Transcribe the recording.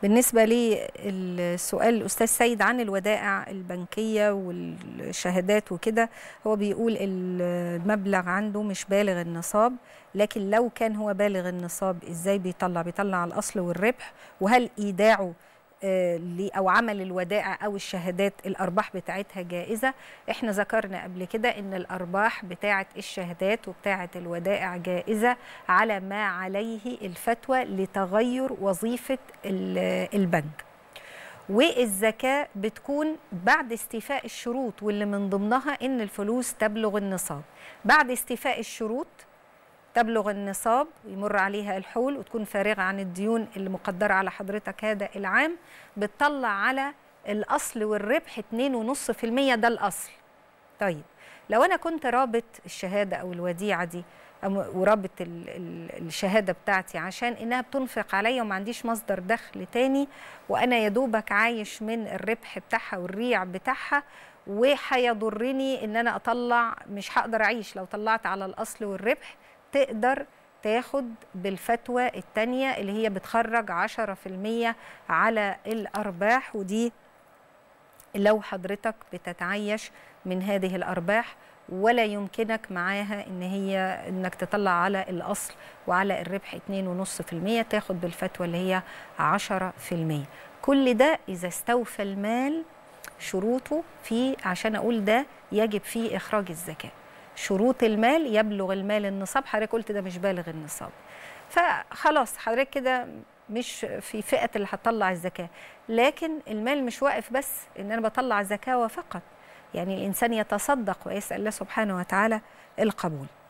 بالنسبة للسؤال الأستاذ سيد عن الودائع البنكية والشهادات وكده هو بيقول المبلغ عنده مش بالغ النصاب لكن لو كان هو بالغ النصاب إزاي بيطلع بيطلع الأصل والربح وهل إيداعه او عمل الودائع او الشهادات الارباح بتاعتها جائزه احنا ذكرنا قبل كده ان الارباح بتاعه الشهادات وبتاعه الودائع جائزه على ما عليه الفتوى لتغير وظيفه البنك والزكاه بتكون بعد استيفاء الشروط واللي من ضمنها ان الفلوس تبلغ النصاب بعد استيفاء الشروط تبلغ النصاب ويمر عليها الحول وتكون فارغة عن الديون اللي مقدرة على حضرتك هذا العام بتطلع على الأصل والربح 2.5% ده الأصل طيب لو أنا كنت رابط الشهادة أو الوديعة دي ورابط الشهادة بتاعتي عشان إنها بتنفق عليا وما عنديش مصدر دخل تاني وأنا يدوبك عايش من الربح بتاعها والريع بتاعها وهيضرني إن أنا أطلع مش هقدر أعيش لو طلعت على الأصل والربح تقدر تاخد بالفتوى التانية اللي هي بتخرج 10% على الأرباح ودي لو حضرتك بتتعيش من هذه الأرباح ولا يمكنك معاها ان هي انك تطلع على الاصل وعلى الربح 2.5% تاخد بالفتوى اللي هي 10% كل ده اذا استوفى المال شروطه في عشان اقول ده يجب فيه اخراج الزكاه شروط المال يبلغ المال النصاب حضرتك قلت ده مش بالغ النصاب فخلاص حضرتك كده مش في فئه اللي هتطلع الزكاه لكن المال مش واقف بس ان انا بطلع زكاه فقط يعني الانسان يتصدق ويسال الله سبحانه وتعالى القبول